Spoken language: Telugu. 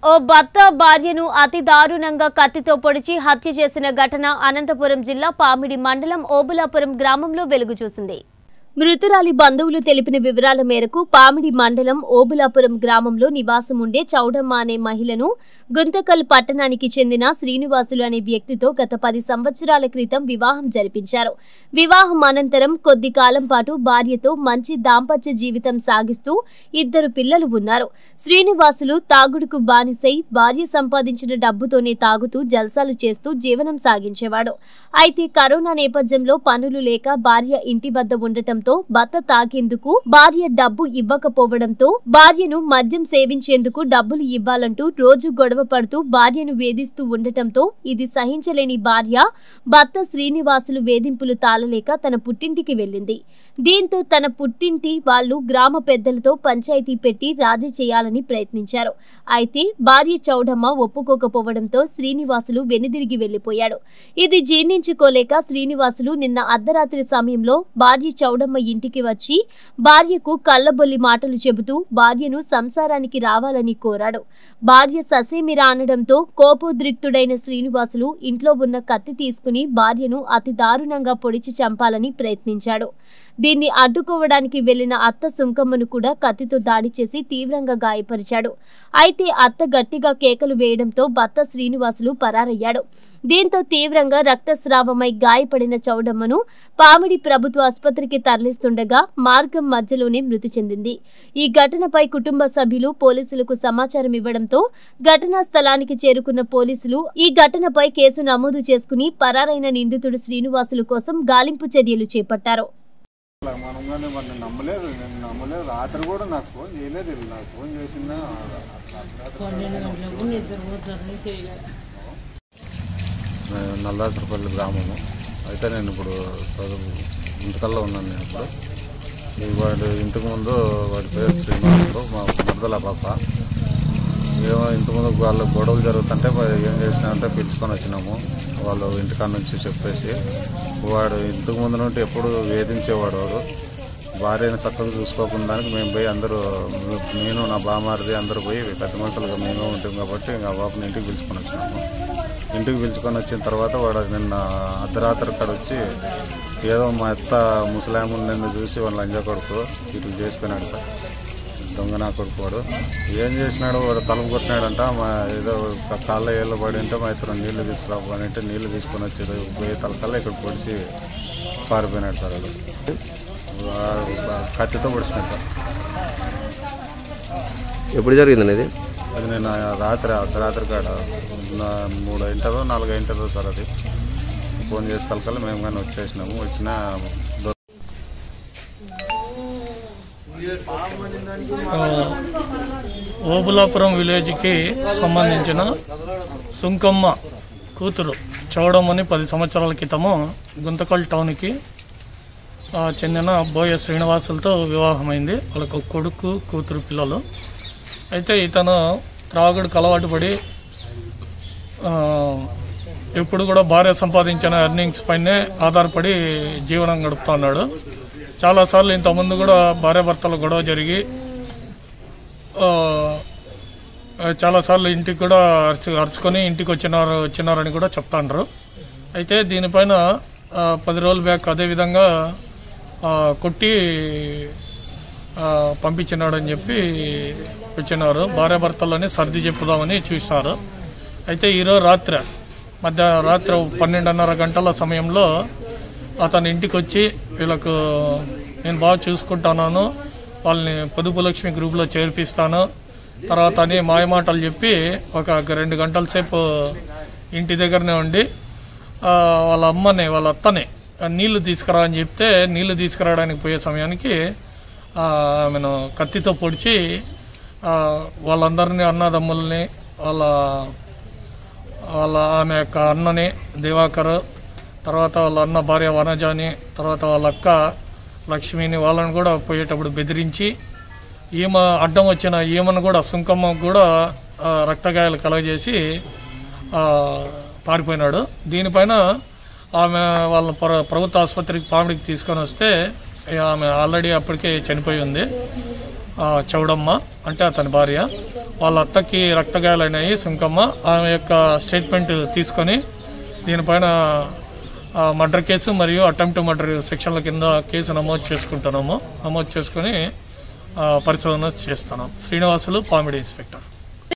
ఓ భర్త భార్యను అతి దారుణంగా కత్తితో పొడిచి హత్య చేసిన ఘటన అనంతపురం జిల్లా పామిడి మండలం ఓబులాపురం గ్రామంలో వెలుగు చూసింది మృతురాలి బంధువులు తెలిపిన వివరాల మేరకు పామిడి మండలం ఓబులాపురం గ్రామంలో నివాసం ఉండే చౌడమ్మ అనే మహిళను గుంతకల్ పట్టణానికి చెందిన శ్రీనివాసులు అనే వ్యక్తితో గత పది సంవత్సరాల క్రితం వివాహం జరిపించారు వివాహం అనంతరం కొద్ది కాలం పాటు భార్యతో మంచి దాంపత్య జీవితం సాగిస్తూ ఇద్దరు పిల్లలు ఉన్నారు శ్రీనివాసులు తాగుడుకు బానిసై భార్య సంపాదించిన డబ్బుతోనే తాగుతూ జల్సాలు చేస్తూ జీవనం సాగించేవాడు అయితే కరోనా నేపథ్యంలో పనులు లేక భార్య ఇంటి వద్ద ఉండటంతో భర్త తాగేందుకు భార్య డబ్బు ఇవ్వకపోవడంతో భార్యను మద్యం సేవించేందుకు డబ్బులు ఇవ్వాలంటూ రోజు గొడవ పడుతూ భార్యను వేధిస్తూ ఉండటంతో ఇది సహించలేని భార్య భర్త శ్రీనివాసులు వేధింపులు తాళలేక తన పుట్టింటికి వెళ్ళింది దీంతో తన పుట్టింటి వాళ్ళు గ్రామ పెద్దలతో పంచాయతీ పెట్టి రాజీ చేయాలని ప్రయత్నించారు అయితే భార్య చౌడమ్మ ఒప్పుకోకపోవడంతో శ్రీనివాసులు వెనుదిరిగి వెళ్లిపోయాడు ఇది జీర్ణించుకోలేక శ్రీనివాసులు నిన్న అర్ధరాత్రి సమయంలో భార్య చౌడమ్మ ఇంటికి వచ్చి భార్యకు కళ్ళబొల్లి మాటలు చెబుతూ భార్యను సంసారానికి రావాలని కోరాడు భార్య ససేమిరా అనడంతో కోపోద్రిక్తుడైన శ్రీనివాసులు ఇంట్లో ఉన్న కత్తి తీసుకుని భార్యను అతి దారుణంగా పొడిచి చంపాలని ప్రయత్నించాడు దీన్ని అడ్డుకోవడానికి వెళ్లిన అత్త సుంకమ్మను కూడా కత్తితో దాడి చేసి తీవ్రంగా గాయపరిచాడు అయితే అత్త గట్టిగా కేకలు వేయడంతో భర్త శ్రీనివాసులు పరారయ్యాడు దీంతో తీవ్రంగా రక్తస్రావమై గాయపడిన చౌడమ్మను పామిడి ప్రభుత్వ ఆసుపత్రికి తరలిస్తుండగా మార్గం మధ్యలోనే మృతి చెందింది ఈ ఘటనపై కుటుంబ సభ్యులు పోలీసులకు సమాచారం ఇవ్వడంతో ఘటనా స్థలానికి చేరుకున్న పోలీసులు ఈ ఘటనపై కేసు నమోదు చేసుకుని పరారైన నిందితుడు శ్రీనివాసులు కోసం గాలింపు చర్యలు చేపట్టారు అలా మనంగానే మరి నేను నమ్మలేదు నేను నమ్మలేదు రాత్రి కూడా నాకు ఫోన్ చేయలేదు వీళ్ళు నాకు ఫోన్ చేసిందా నల్లాసరపల్లి గ్రామము అయితే నేను ఇప్పుడు చదువు ఇంటికల్లో ఉన్నాను నేను ఇప్పుడు ఈ వాడి ఇంటికి ముందు వాడి పేరు శ్రీనివాసులు మా మరదల పాప ఏమో ఇంటి ముందు వాళ్ళు గొడవలు జరుగుతుంటే వా- ఏం చేసినామంటే పిలుచుకొని వచ్చినాము వాళ్ళు ఇంటికాడ నుంచి చెప్పేసి వాడు ఇంటికి ముందు నుండి ఎప్పుడు వేధించేవాడు వాడు భార్యను చక్కగా చూసుకోకుండా మేము పోయి అందరూ నేను నా బామారిది అందరూ పోయి పెద్ద మనుషులుగా మేము ఉంటాం కాబట్టి ఇంకా ఆ బాబుని ఇంటికి పిలుచుకొని వచ్చినాము ఇంటికి పిలుచుకొని వచ్చిన తర్వాత వాడు నిన్న అర్ధరాత్రి అక్కడ వచ్చి ఏదో మా అత్త ముసలాములు నిన్ను చూసి వాళ్ళ లంజా కొడుకు ఇట్లా చేసిపోయినాడు సార్ దొంగ నా కొడుకు వాడు ఏం చేసినాడు వాడు తలుపు కొట్టినాడంట మా ఏదో కాళ్ళ ఏళ్ళు పడి ఉంటే మా ఇతను నీళ్లు తీసుకురాబోని అంటే నీళ్లు తీసుకొని వచ్చి పోయి తలకల్లా ఇక్కడ పొడిచి పారిపోయినాడు సార్ వాడు వాడు కత్తితో పొడిచినాడు సార్ ఎప్పుడు జరిగింది ఇది అది నేను రాత్రి అర్ధరాత్రి కాడ నా మూడు ఇంటదో నాలుగు ఇంటదో సార్ అది ఫోన్ చేసి తలకల్లా మేము కానీ వచ్చేసినాము వచ్చిన దొ- ఓబులాపురం విలేజ్కి సంబంధించిన సుంకమ్మ కూతురు చౌడమని పది సంవత్సరాల క్రితము గుంతకల్ టౌన్కి ఆ, చెందిన బోయ శ్రీనివాసులతో వివాహమైంది వాళ్ళకు ఒక కొడుకు కూతురు పిల్లలు అయితే ఇతను త్రాగుడుకు అలవాటు పడి ఆ, ఎప్పుడు కూడా భార్య సంపాదించిన ఎర్నింగ్స్ పైనే ఆధారపడి జీవనం గడుపుతా ఉన్నాడు చాలాసార్లు ఇంతకుముందు కూడా భార్యాభర్తల గొడవ జరిగి ఆ, చాలాసార్లు ఇంటికి కూడా అరుచు అరుచుకొని ఇంటికి వచ్చినారు వచ్చినారని కూడా చెప్తాండ్రు అయితే దీనిపైన ఆ, పది రోజుల బ్యాక్ అదేవిధంగా ఆ, కొట్టి ఆ, పంపించినాడని చెప్పి వచ్చినారు భార్యాభర్తలని సర్ది చెప్పుదామని చూసినారు అయితే ఈరోజు రాత్రి మధ్య రాత్రి పన్నెండున్నర గంటల సమయంలో అతని ఇంటికి వచ్చి వీళ్ళకు నేను బాగా చూసుకుంటున్నాను వాళ్ళని పొదుపు లక్ష్మి గ్రూప్లో చేర్పిస్తాను తర్వాత అని మాయమాటలు చెప్పి ఒక రెండు గంటల సేపు ఇంటి దగ్గరనే ఉండి ఆ, వాళ్ళ అమ్మని వాళ్ళ అత్తని ఆ, నీళ్లు తీసుకురా అని చెప్తే నీళ్లు తీసుకురావడానికి పోయే సమయానికి ఆ, ఆమెను కత్తితో పొడిచి ఆ, వాళ్ళందరినీ అన్నదమ్ముల్ని వాళ్ళ వాళ్ళ ఆమె యొక్క అన్నని దివాకర్ తర్వాత వాళ్ళ అన్న భార్య వనజాని తర్వాత వాళ్ళ అక్క లక్ష్మిని వాళ్ళని కూడా పోయేటప్పుడు బెదిరించి ఈమె అడ్డం వచ్చిన ఈమెను కూడా సుంకమ్మకు కూడా ఆ, రక్తగాయాలు కలగజేసి ఆ, పారిపోయినాడు దీనిపైన ఆమె వాళ్ళ ప్ర- ప్రభుత్వ ఆసుపత్రికి పామిడికి తీసుకొని వస్తే ఇక ఆమె ఆల్రెడీ అప్పటికే చనిపోయి ఉంది ఆ, చౌడమ్మ అంటే అతని భార్య వాళ్ళ అత్తకి రక్తగాయాలైనాయి సుంకమ్మ ఆమె యొక్క స్టేట్మెంట్ తీసుకొని దీనిపైన ఆ, మర్డర్ కేసు మరియు అటెంప్ట్ మర్డర్ సెక్షన్ల కింద కేసు నమోదు చేసుకుంటున్నాము నమోదు చేసుకుని ఆ, పరిశోధన చేస్తున్నాం శ్రీనివాసులు పామిడి ఇన్స్పెక్టర్